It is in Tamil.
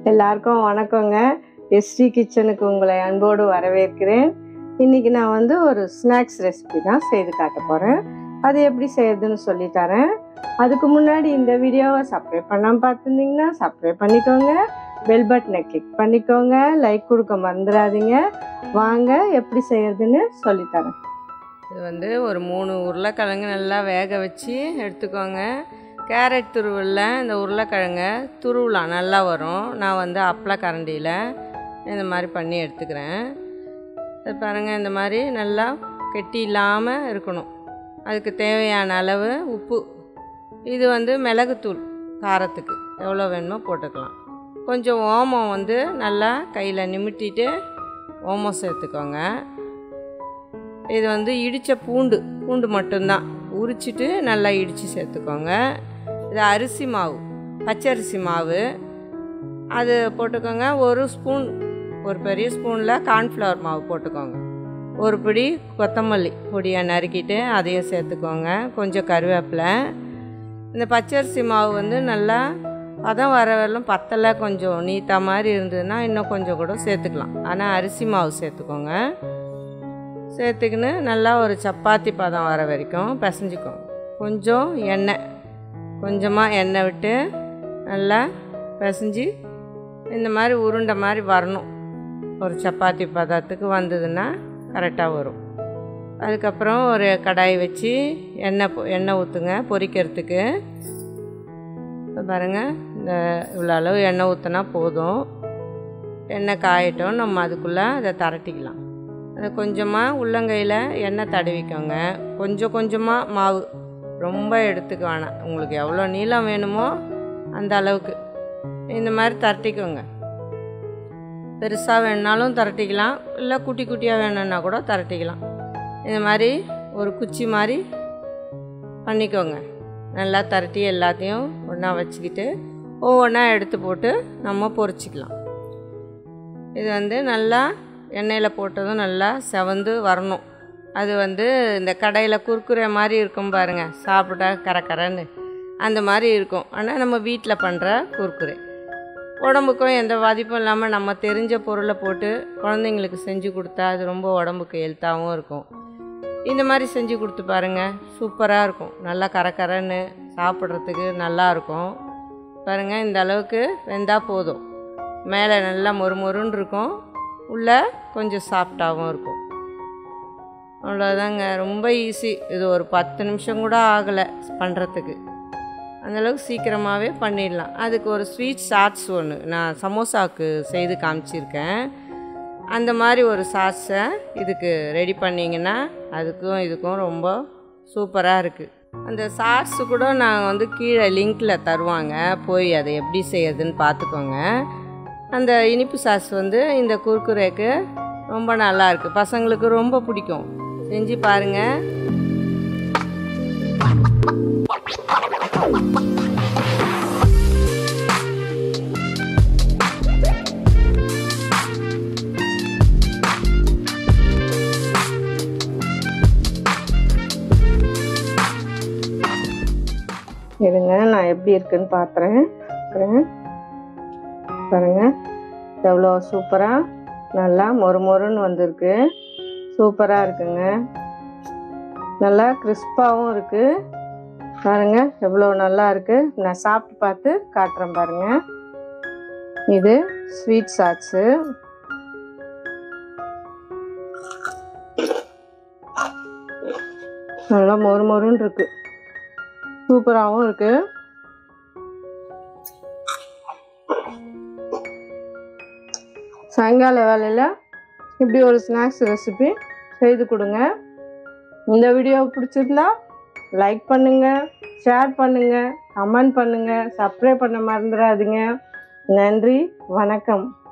எல்லாருக்கும் வணக்கங்க எஸ்டி கிச்சனுக்கு உங்களை அன்போடு வரவேற்கிறேன் இன்னைக்கு நான் வந்து ஒரு ஸ்நாக்ஸ் ரெசிபி தான் செய்து காட்ட போகிறேன் அது எப்படி செய்யறதுன்னு சொல்லி தரேன் அதுக்கு முன்னாடி இந்த வீடியோவை சப்ஸ்கிரைப் பண்ணாமல் பார்த்துருந்தீங்கன்னா சப்ஸ்கிரைப் பண்ணிக்கோங்க பெல் பட்டனை கிளிக் பண்ணிக்கோங்க லைக் கொடுக்க மறந்துடாதீங்க வாங்க எப்படி செய்யறதுன்னு சொல்லித்தரேன் இது வந்து ஒரு மூணு உருளைக்கிழங்கு நல்லா வேக வச்சு எடுத்துக்கோங்க கேரட் துருவலில் இந்த உருளைக்கிழங்க துருவலாம் நல்லா வரும் நான் வந்து அப்பள கரண்டியில் இந்த மாதிரி பண்ணி எடுத்துக்கிறேன் இது பாருங்கள் இந்த மாதிரி நல்லா கெட்டி இல்லாமல் இருக்கணும் அதுக்கு தேவையான அளவு உப்பு இது வந்து மிளகுத்தூள் காரத்துக்கு எவ்வளோ வேணுமோ போட்டுக்கலாம் கொஞ்சம் ஓமம் வந்து நல்லா கையில் நிமிட்டிட்டு ஓமம் சேர்த்துக்கோங்க இது வந்து இடித்த பூண்டு பூண்டு மட்டும்தான் உரிச்சிட்டு நல்லா இடித்து சேர்த்துக்கோங்க இது அரிசி மாவு பச்சரிசி மாவு அது போட்டுக்கோங்க ஒரு ஸ்பூன் ஒரு பெரிய ஸ்பூனில் கார்ன்ஃப்ளவர் மாவு போட்டுக்கோங்க ஒரு பிடி கொத்தமல்லி பொடியை நறுக்கிட்டு அதையும் சேர்த்துக்கோங்க கொஞ்சம் கருவேப்பிலை இந்த பச்சரிசி மாவு வந்து நல்லா பதம் வர வரலும் பத்தலை கொஞ்சம் நீத்தா மாதிரி இருந்ததுன்னா இன்னும் கொஞ்சம் கூட சேர்த்துக்கலாம் ஆனால் அரிசி மாவு சேர்த்துக்கோங்க சேர்த்துக்கின்னு நல்லா ஒரு சப்பாத்தி பதம் வர வரைக்கும் பிசைஞ்சுக்கோங்க கொஞ்சம் எண்ணெய் கொஞ்சமாக எண்ணெய் விட்டு நல்லா பிசைஞ்சு இந்த மாதிரி உருண்டை மாதிரி வரணும் ஒரு சப்பாத்தி பதத்துக்கு வந்ததுன்னா கரெக்டாக வரும் அதுக்கப்புறம் ஒரு கடாய் வச்சு எண்ணெய் பொ- எண்ணெய் ஊற்றுங்க பொரிக்கிறதுக்கு இப்போ பாருங்கள் இந்த இவ்வளோ அளவு எண்ணெய் ஊற்றினா போதும் எண்ணெய் காயட்டும் நம்ம அதுக்குள்ளே அதை தரட்டிக்கலாம் அது கொஞ்சமாக உள்ளங்கையில் எண்ணெய் தடவிக்கோங்க கொஞ்சம் கொஞ்சமாக மாவு ரொம்ப எடுத்துக்க வேணாம் உங்களுக்கு எவ்வளோ நீளம் வேணுமோ அந்த அளவுக்கு இந்த மாதிரி தரட்டிக்கோங்க பெருசாக வேணுனாலும் தரட்டிக்கலாம் இல்லை குட்டி குட்டியாக வேணும்னா கூட தரட்டிக்கலாம் இந்த மாதிரி ஒரு குச்சி மாதிரி பண்ணிக்கோங்க நல்லா தரட்டி எல்லாத்தையும் ஒன்றா வச்சுக்கிட்டு ஒவ்வொன்றா எடுத்து போட்டு நம்ம பொரிச்சிக்கலாம் இது வந்து நல்லா எண்ணெயில் போட்டதும் நல்லா செவந்து வரணும் அது வந்து இந்த கடையில் குறுக்குற மாதிரி இருக்கும் பாருங்கள் சாப்பிட்டா கரக்கரன்னு அந்த மாதிரி இருக்கும் ஆனால் நம்ம வீட்டில் பண்ணுற குறுக்குறே உடம்புக்கும் எந்த பாதிப்பும் இல்லாமல் நம்ம தெரிஞ்ச பொருளை போட்டு குழந்தைங்களுக்கு செஞ்சு கொடுத்தா அது ரொம்ப உடம்புக்கு ஹெல்த்தாகவும் இருக்கும் இந்த மாதிரி செஞ்சு கொடுத்து பாருங்கள் சூப்பராக இருக்கும் நல்லா கரக்கரன்னு சாப்பிட்றதுக்கு நல்லா இருக்கும் பாருங்கள் இந்த அளவுக்கு வெந்தால் போதும் மேலே நல்லா மொறு மொறுன்னு இருக்கும் உள்ளே கொஞ்சம் சாஃப்டாகவும் இருக்கும் அவ்வளோதாங்க ரொம்ப ஈஸி இது ஒரு பத்து நிமிஷம் கூட ஆகலை பண்ணுறதுக்கு அந்தளவுக்கு சீக்கிரமாகவே பண்ணிடலாம் அதுக்கு ஒரு ஸ்வீட் சாட்ஸ் ஒன்று நான் சமோசாவுக்கு செய்து காமிச்சிருக்கேன் அந்த மாதிரி ஒரு சாட்ஸை இதுக்கு ரெடி பண்ணிங்கன்னா அதுக்கும் இதுக்கும் ரொம்ப சூப்பராக இருக்குது அந்த சாட்ஸு கூட நான் வந்து கீழே லிங்க்கில் தருவாங்க போய் அதை எப்படி செய்யறதுன்னு பார்த்துக்கோங்க அந்த இனிப்பு சாஸ் வந்து இந்த குர்குரேக்கு ரொம்ப நல்லா இருக்குது பசங்களுக்கு ரொம்ப பிடிக்கும் செஞ்சு பாருங்கள் இருங்க நான் எப்படி இருக்குன்னு பார்க்குறேன் பாருங்க பாருங்க எவ்வளோ சூப்பராக நல்லா மொறு மொறுன்னு வந்திருக்கு சூப்பராக இருக்குங்க நல்லா கிறிஸ்பாகவும் இருக்குது பாருங்க எவ்வளோ நல்லா இருக்கு நான் சாப்பிட்டு பார்த்து காட்டுறேன் பாருங்க இது ஸ்வீட் சாட்ஸு நல்லா மொறு மொறுன்னு இருக்கு சூப்பராகவும் இருக்கு சாயங்கால வேலையில் இப்படி ஒரு ஸ்நாக்ஸ் ரெசிபி செய்து கொடுங்க இந்த வீடியோ பிடிச்சிருந்தா லைக் பண்ணுங்க ஷேர் பண்ணுங்க கமெண்ட் பண்ணுங்க சப்ஸ்கிரைப் பண்ண மறந்துடாதீங்க நன்றி வணக்கம்